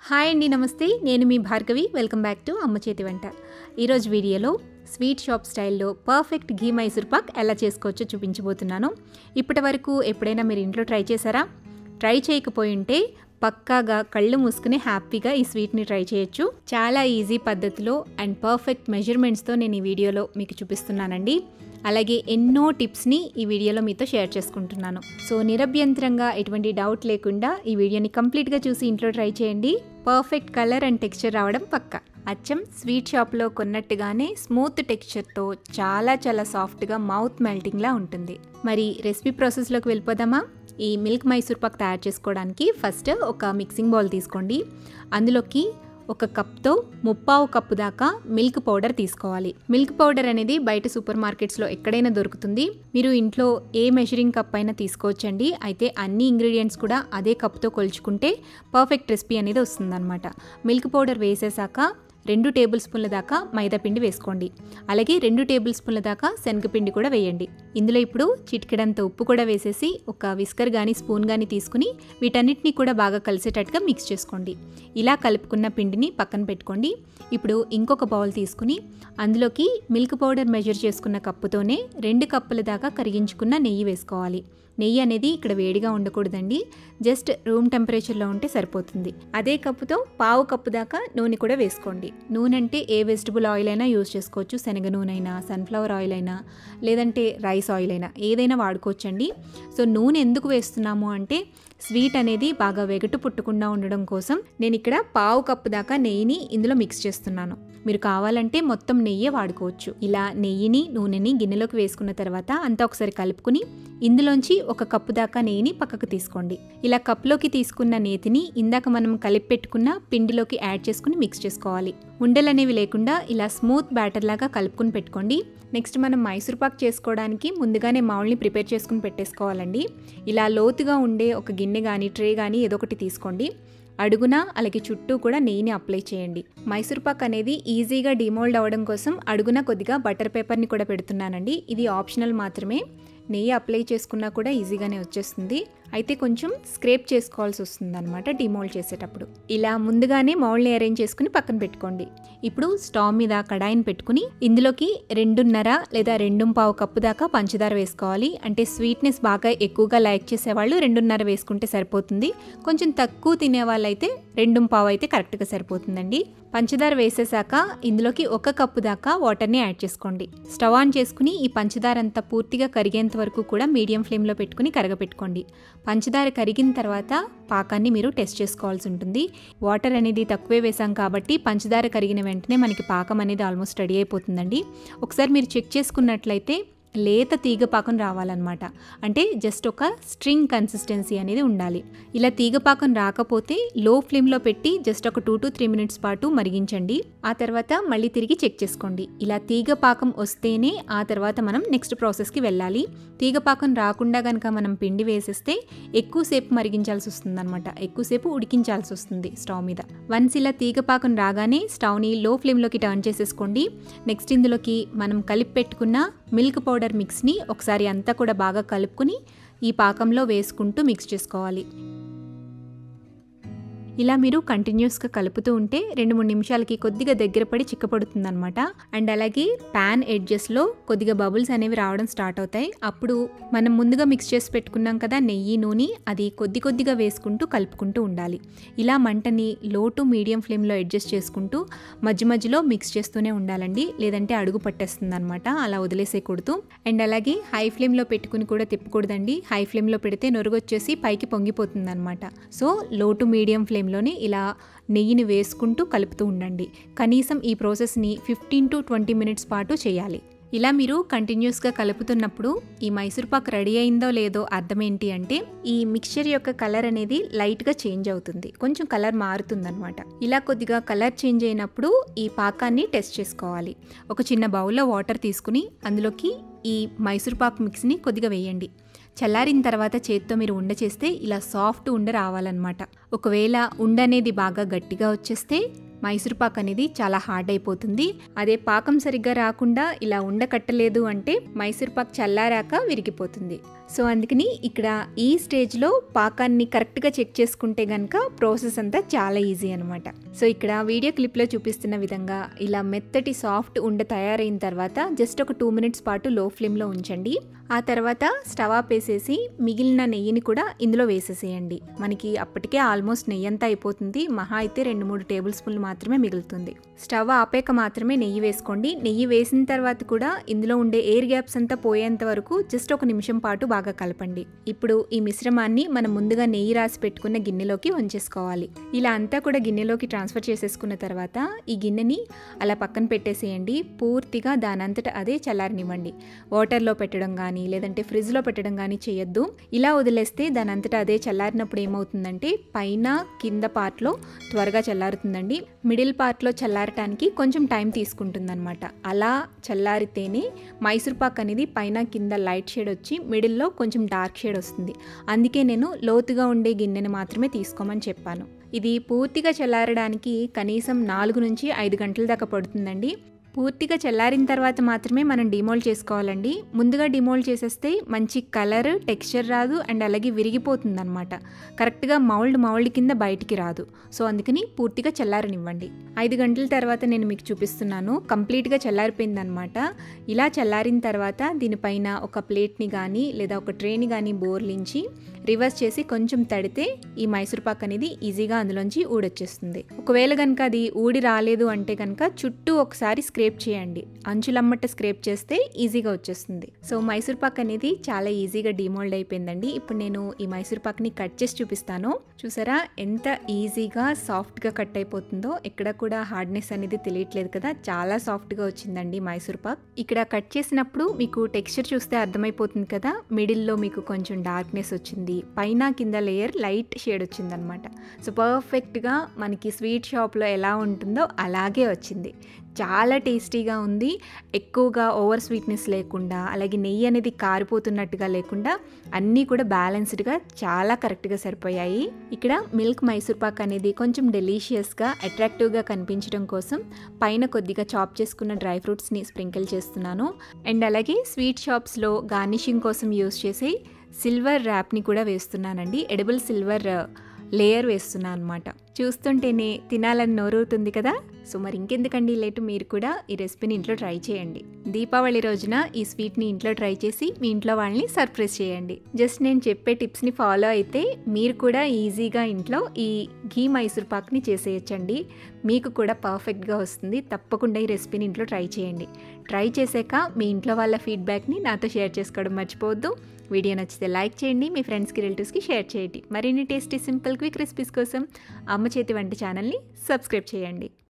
hi అండి నమస్తే నేను మీ భార్గవి వెల్కమ్ బ్యాక్ టు అమ్మ చేతి వంట ఈరోజు వీడియోలో స్వీట్ షాప్ స్టైల్లో పర్ఫెక్ట్ ఘీ మైసూర్ పాక్ ఎలా చేసుకోవచ్చో చూపించబోతున్నాను ఇప్పటి వరకు ఎప్పుడైనా మీరు ఇంట్లో ట్రై చేశారా ట్రై చేయకపోయి ఉంటే పక్కాగా కళ్ళు మూసుకుని హ్యాపీగా ఈ స్వీట్ని ట్రై చేయొచ్చు చాలా ఈజీ పద్ధతిలో అండ్ పర్ఫెక్ట్ మెజర్మెంట్స్తో నేను ఈ వీడియోలో మీకు చూపిస్తున్నానండి అలాగే ఎన్నో టిప్స్ని ఈ వీడియోలో మీతో షేర్ చేసుకుంటున్నాను సో నిరభ్యంతరంగా ఎటువంటి డౌట్ లేకుండా ఈ వీడియోని కంప్లీట్గా చూసి ఇంట్లో ట్రై చేయండి పర్ఫెక్ట్ కలర్ అండ్ టెక్స్చర్ రావడం పక్క అచ్చం స్వీట్ షాప్లో కొన్నట్టుగానే స్మూత్ టెక్స్చర్తో చాలా చాలా సాఫ్ట్గా మౌత్ మెల్టింగ్లా ఉంటుంది మరి రెసిపీ ప్రాసెస్లోకి వెళ్ళిపోదామా ఈ మిల్క్ మైసూర్ పాక్ తయారు చేసుకోవడానికి ఫస్ట్ ఒక మిక్సింగ్ బౌల్ తీసుకోండి అందులోకి ఒక కప్తో ముప్పావు కప్పు దాకా మిల్క్ పౌడర్ తీసుకోవాలి మిల్క్ పౌడర్ అనేది బయట సూపర్ మార్కెట్స్లో ఎక్కడైనా దొరుకుతుంది మీరు ఇంట్లో ఏ మెజరింగ్ కప్ అయినా తీసుకోవచ్చండి అయితే అన్ని ఇంగ్రీడియంట్స్ కూడా అదే కప్తో కొలుచుకుంటే పర్ఫెక్ట్ రెసిపీ అనేది వస్తుందన్నమాట మిల్క్ పౌడర్ వేసేసాక రెండు టేబుల్ స్పూన్ల దాకా మైదా పిండి వేసుకోండి అలాగే రెండు టేబుల్ స్పూన్ల దాకా శనగపిండి కూడా వేయండి ఇందులో ఇప్పుడు చిటికెడంత ఉప్పు కూడా వేసేసి ఒక విస్కర్ కానీ స్పూన్ కానీ తీసుకుని వీటన్నిటిని కూడా బాగా కలిసేటట్టుగా మిక్స్ చేసుకోండి ఇలా కలుపుకున్న పిండిని పక్కన పెట్టుకోండి ఇప్పుడు ఇంకొక బౌల్ తీసుకుని అందులోకి మిల్క్ పౌడర్ మెజర్ చేసుకున్న కప్పుతోనే రెండు కప్పుల దాకా కరిగించుకున్న నెయ్యి వేసుకోవాలి నెయ్యి అనేది ఇక్కడ వేడిగా ఉండకూడదండి జస్ట్ రూమ్ టెంపరేచర్లో ఉంటే సరిపోతుంది అదే కప్పుతో పావు కప్పు దాకా నూనె కూడా వేసుకోండి నూనె అంటే ఏ వెజిటబుల్ ఆయిల్ అయినా యూజ్ చేసుకోవచ్చు శనగ నూనె అయినా సన్ఫ్లవర్ ఆయిల్ అయినా లేదంటే రైస్ ఆయిల్ అయినా ఏదైనా వాడుకోవచ్చండి సో నూనె ఎందుకు వేస్తున్నాము అంటే స్వీట్ అనేది బాగా వెగటు పుట్టకుండా ఉండడం కోసం నేను ఇక్కడ పావు కప్పు దాకా నెయ్యిని ఇందులో మిక్స్ చేస్తున్నాను మీరు కావాలంటే మొత్తం నెయ్యే వాడుకోవచ్చు ఇలా నెయ్యిని నూనెని గిన్నెలోకి వేసుకున్న తర్వాత అంతా ఒకసారి కలుపుకుని ఇందులోంచి ఒక కప్పు దాకా నెయ్యిని పక్కకు తీసుకోండి ఇలా కప్లోకి తీసుకున్న నేతిని ఇందాక మనం కలిపి పెట్టుకున్న పిండిలోకి యాడ్ చేసుకుని మిక్స్ చేసుకోవాలి ఉండలు అనేవి లేకుండా ఇలా స్మూత్ బ్యాటర్ లాగా కలుపుకుని పెట్టుకోండి నెక్స్ట్ మనం మైసూర్ పాక్ చేసుకోవడానికి ముందుగానే మౌల్ని ప్రిపేర్ చేసుకుని పెట్టేసుకోవాలండి ఇలా లోతుగా ఉండే ఒక గిన్నె కానీ ట్రే కానీ ఏదో ఒకటి తీసుకోండి అడుగున అలాగే చుట్టూ కూడా నెయ్యిని అప్లై చేయండి మైసూర్ పాక్ అనేది ఈజీగా డిమోల్డ్ అవ్వడం కోసం అడుగున కొద్దిగా బటర్ పేపర్ని కూడా పెడుతున్నానండి ఇది ఆప్షనల్ మాత్రమే నెయ్యి అప్లై చేసుకున్నా కూడా ఈజీగానే వచ్చేస్తుంది అయితే కొంచెం స్క్రేప్ చేసుకోవాల్సి వస్తుంది అనమాట డిమోల్డ్ చేసేటప్పుడు ఇలా ముందుగానే మౌల్ని అరేంజ్ చేసుకుని పక్కన పెట్టుకోండి ఇప్పుడు స్టవ్ మీద కడాయిని పెట్టుకుని ఇందులోకి రెండున్నర లేదా రెండు పావు కప్పు దాకా పంచదార వేసుకోవాలి అంటే స్వీట్నెస్ బాగా ఎక్కువగా లైక్ చేసేవాళ్ళు రెండున్నర వేసుకుంటే సరిపోతుంది కొంచెం తక్కువ తినే వాళ్ళైతే రెండు పావు అయితే కరెక్ట్గా సరిపోతుందండి పంచదార వేసేసాక ఇందులోకి ఒక కప్పు దాకా వాటర్ని యాడ్ చేసుకోండి స్టవ్ ఆన్ చేసుకుని ఈ పంచదార అంతా పూర్తిగా కరిగేంత వరకు కూడా మీడియం ఫ్లేమ్లో పెట్టుకుని కరగపెట్టుకోండి పంచదార కరిగిన తర్వాత పాకాన్ని మీరు టెస్ట్ చేసుకోవాల్సి ఉంటుంది వాటర్ అనేది తక్కువే వేసాం కాబట్టి పంచదార కరిగిన వెంటనే మనకి పాకం అనేది ఆల్మోస్ట్ రెడీ అయిపోతుందండి ఒకసారి మీరు చెక్ చేసుకున్నట్లయితే లేత తీగ పాకం రావాలన్నమాట అంటే జస్ట్ ఒక స్ట్రింగ్ కన్సిస్టెన్సీ అనేది ఉండాలి ఇలా తీగ పాకం రాకపోతే లో ఫ్లేమ్లో పెట్టి జస్ట్ ఒక టూ టు త్రీ మినిట్స్ పాటు మరిగించండి ఆ తర్వాత మళ్ళీ తిరిగి చెక్ చేసుకోండి ఇలా తీగ పాకం వస్తేనే ఆ తర్వాత మనం నెక్స్ట్ ప్రాసెస్కి వెళ్ళాలి తీగ పాకం రాకుండా కనుక మనం పిండి వేసేస్తే ఎక్కువసేపు మరిగించాల్సి వస్తుంది అనమాట ఎక్కువసేపు ఉడికించాల్సి వస్తుంది స్టవ్ మీద వన్స్ ఇలా తీగ పాకం రాగానే స్టవ్ని లో ఫ్లేమ్లోకి టర్న్ చేసేసుకోండి నెక్స్ట్ ఇందులోకి మనం కలిపి పెట్టుకున్న మిల్క్ పౌడర్ పౌడర్ మిక్స్ని ఒకసారి అంతా కూడా బాగా కలుపుకుని ఈ పాకంలో వేసుకుంటూ మిక్స్ చేసుకోవాలి ఇలా మీరు కంటిన్యూస్గా కలుపుతూ ఉంటే రెండు మూడు నిమిషాలకి కొద్దిగా దగ్గర పడి చిక్కపడుతుంది అనమాట అండ్ అలాగే ప్యాన్ ఎడ్జెస్లో కొద్దిగా బబుల్స్ అనేవి రావడం స్టార్ట్ అవుతాయి అప్పుడు మనం ముందుగా మిక్స్ చేసి పెట్టుకున్నాం కదా నెయ్యి నూనె అది కొద్ది కొద్దిగా వేసుకుంటూ కలుపుకుంటూ ఉండాలి ఇలా మంటని లో టు మీడియం ఫ్లేమ్లో అడ్జస్ట్ చేసుకుంటూ మధ్య మధ్యలో మిక్స్ చేస్తూనే ఉండాలండి లేదంటే అడుగు పట్టేస్తుంది అనమాట అలా వదిలేసేయకూడదు అండ్ అలాగే హై ఫ్లేమ్లో పెట్టుకుని కూడా తిప్పకూడదండి హై ఫ్లేమ్లో పెడితే నొరుగొచ్చేసి పైకి పొంగిపోతుంది అనమాట సో లో టు మీడియం ఫ్లేమ్ ఫ్లేమ్లోనే ఇలా నెయ్యిని వేసుకుంటూ కలుపుతూ ఉండండి కనీసం ఈ ప్రాసెస్ని ఫిఫ్టీన్ టు ట్వంటీ మినిట్స్ పాటు చేయాలి ఇలా మీరు కంటిన్యూస్గా కలుపుతున్నప్పుడు ఈ మైసూర్ పాక్ రెడీ అయిందో లేదో అర్థం ఏంటి అంటే ఈ మిక్చర్ యొక్క కలర్ అనేది లైట్గా చేంజ్ అవుతుంది కొంచెం కలర్ మారుతుందన్నమాట ఇలా కొద్దిగా కలర్ చేంజ్ అయినప్పుడు ఈ పాకాన్ని టెస్ట్ చేసుకోవాలి ఒక చిన్న బౌల్లో వాటర్ తీసుకుని అందులోకి ఈ మైసూర్ పాక్ మిక్స్ని కొద్దిగా వేయండి చల్లారిన తర్వాత చేత్తో మీరు ఉండ చేస్తే ఇలా సాఫ్ట్ ఉండ రావాలన్నమాట ఒకవేళ ఉండ అనేది బాగా గట్టిగా వచ్చేస్తే మైసూర్ పాక్ అనేది చాలా హార్డ్ అయిపోతుంది అదే పాకం సరిగ్గా రాకుండా ఇలా ఉండకట్టలేదు అంటే మైసూర్ పాక్ చల్లారాక విరిగిపోతుంది సో అందుకని ఇక్కడ ఈ స్టేజ్లో పాకాన్ని కరెక్ట్గా చెక్ చేసుకుంటే కనుక ప్రాసెస్ అంతా చాలా ఈజీ అనమాట సో ఇక్కడ వీడియో క్లిప్లో చూపిస్తున్న విధంగా ఇలా మెత్తటి సాఫ్ట్ ఉండ తయారైన తర్వాత జస్ట్ ఒక టూ మినిట్స్ పాటు లో ఫ్లేమ్లో ఉంచండి ఆ తర్వాత స్టవ్ ఆపేసేసి మిగిలిన నెయ్యిని కూడా ఇందులో వేసేసేయండి మనకి అప్పటికే ఆల్మోస్ట్ నెయ్యి అంతా అయిపోతుంది మహా అయితే రెండు మూడు టేబుల్ స్పూన్లు మాత్రమే మిగులుతుంది స్టవ్ ఆపాక మాత్రమే నెయ్యి వేసుకోండి నెయ్యి వేసిన తర్వాత కూడా ఇందులో ఉండే ఎయిర్ గ్యాప్స్ అంతా పోయేంత వరకు జస్ట్ ఒక నిమిషం పాటు బాగా కలపండి ఇప్పుడు ఈ మిశ్రమాన్ని మనం ముందుగా నెయ్యి రాసి పెట్టుకున్న గిన్నెలోకి వంచేసుకోవాలి ఇలా అంతా కూడా గిన్నెలోకి ట్రాన్స్ఫర్ చేసేసుకున్న తర్వాత ఈ గిన్నెని అలా పక్కన పెట్టేసేయండి పూర్తిగా దానంతట అదే చల్లారనివ్వండి వాటర్లో పెట్టడం కానీ లేదంటే ఫ్రిడ్జ్లో పెట్టడం కానీ చేయొద్దు ఇలా వదిలేస్తే దాని అంతటా అదే చల్లారినప్పుడు ఏమవుతుందంటే పైన కింద పార్ట్లో త్వరగా చల్లారుతుందండి మిడిల్ పార్ట్లో చల్లారటానికి కొంచెం టైం తీసుకుంటుందన్నమాట అలా చల్లారితేనే మైసూర్ పాక్ అనేది పైన కింద లైట్ షేడ్ వచ్చి మిడిల్లో కొంచెం డార్క్ షేడ్ వస్తుంది అందుకే నేను లోతుగా ఉండే గిన్నెని మాత్రమే తీసుకోమని చెప్పాను ఇది పూర్తిగా చల్లారడానికి కనీసం నాలుగు నుంచి ఐదు గంటల దాకా పడుతుందండి పూర్తిగా చల్లారిన తర్వాత మాత్రమే మనం డిమోల్డ్ చేసుకోవాలండి ముందుగా డిమోల్డ్ చేసేస్తే మంచి కలర్ టెక్స్చర్ రాదు అండ్ అలాగే విరిగిపోతుంది అనమాట కరెక్ట్గా మౌల్డ్ మౌల్డ్ కింద బయటికి రాదు సో అందుకని పూర్తిగా చల్లారనివ్వండి ఐదు గంటల తర్వాత నేను మీకు చూపిస్తున్నాను కంప్లీట్గా చల్లారిపోయింది అనమాట ఇలా చల్లారిన తర్వాత దీనిపైన ఒక ప్లేట్ని కానీ లేదా ఒక ట్రేని కానీ బోర్లించి రివర్స్ చేసి కొంచెం తడితే ఈ మైసూర్ పాక్ అనేది ఈజీగా అందులోంచి ఊడొచ్చేస్తుంది ఒకవేళ కనుక అది ఊడి రాలేదు అంటే కనుక చుట్టూ ఒకసారి స్క్రేప్ చేయండి అంచులమ్మట స్క్రేప్ చేస్తే ఈజీగా వచ్చేస్తుంది సో మైసూర్ పాక్ అనేది చాలా ఈజీగా డిమోల్డ్ అయిపోయిందండి ఇప్పుడు నేను ఈ మైసూర్ పాక్ని కట్ చేసి చూపిస్తాను చూసారా ఎంత ఈజీగా సాఫ్ట్గా కట్ అయిపోతుందో ఇక్కడ కూడా హార్డ్నెస్ అనేది తెలియట్లేదు కదా చాలా సాఫ్ట్గా వచ్చిందండి మైసూర్ పాక్ ఇక్కడ కట్ చేసినప్పుడు మీకు టెక్స్చర్ చూస్తే అర్థమైపోతుంది కదా మిడిల్లో మీకు కొంచెం డార్క్నెస్ వచ్చింది పైన కింద లేయర్ లైట్ షేడ్ వచ్చిందనమాట సో పర్ఫెక్ట్గా మనకి స్వీట్ షాప్లో ఎలా ఉంటుందో అలాగే వచ్చింది చాలా టేస్టీగా ఉంది ఎక్కువగా ఓవర్ స్వీట్నెస్ లేకుండా అలాగే నెయ్యి అనేది కారిపోతున్నట్టుగా లేకుండా అన్నీ కూడా బ్యాలెన్స్డ్గా చాలా కరెక్ట్గా సరిపోయాయి ఇక్కడ మిల్క్ మైసూర్ పాక్ అనేది కొంచెం డెలీషియస్గా అట్రాక్టివ్గా కనిపించడం కోసం పైన కొద్దిగా చాప్ చేసుకున్న డ్రై ఫ్రూట్స్ని స్ప్రింకిల్ చేస్తున్నాను అండ్ అలాగే స్వీట్ షాప్స్లో గార్నిషింగ్ కోసం యూస్ చేసి సిల్వర్ ర్యాప్ని కూడా వేస్తున్నానండి ఎడిబుల్ సిల్వర్ లేయర్ వేస్తున్నాను అనమాట చూస్తుంటేనే తినాలని నోరవుతుంది కదా సో మరి ఇంకెందుకండి లేటు మీరు కూడా ఈ రెసిపీని ఇంట్లో ట్రై చేయండి దీపావళి రోజున ఈ స్వీట్ని ఇంట్లో ట్రై చేసి మీ ఇంట్లో వాళ్ళని సర్ప్రైజ్ చేయండి జస్ట్ నేను చెప్పే టిప్స్ని ఫాలో అయితే మీరు కూడా ఈజీగా ఇంట్లో ఈ ఘీ మైసూర్ పాక్ని చేసేయచ్చండి మీకు కూడా పర్ఫెక్ట్గా వస్తుంది తప్పకుండా ఈ రెసిపీని ఇంట్లో ట్రై చేయండి ట్రై చేశాక మీ ఇంట్లో వాళ్ళ ఫీడ్బ్యాక్ని నాతో షేర్ చేసుకోవడం మర్చిపోవద్దు వీడియో నచ్చితే లైక్ చేయండి మీ ఫ్రెండ్స్కి రిలేటివ్స్కి షేర్ చేయండి మరిన్ని టేస్టీ సింపుల్ క్విక్ రెసిపీస్ కోసం అమ్మ చేతి వంట ఛానల్ని సబ్స్క్రైబ్ చేయండి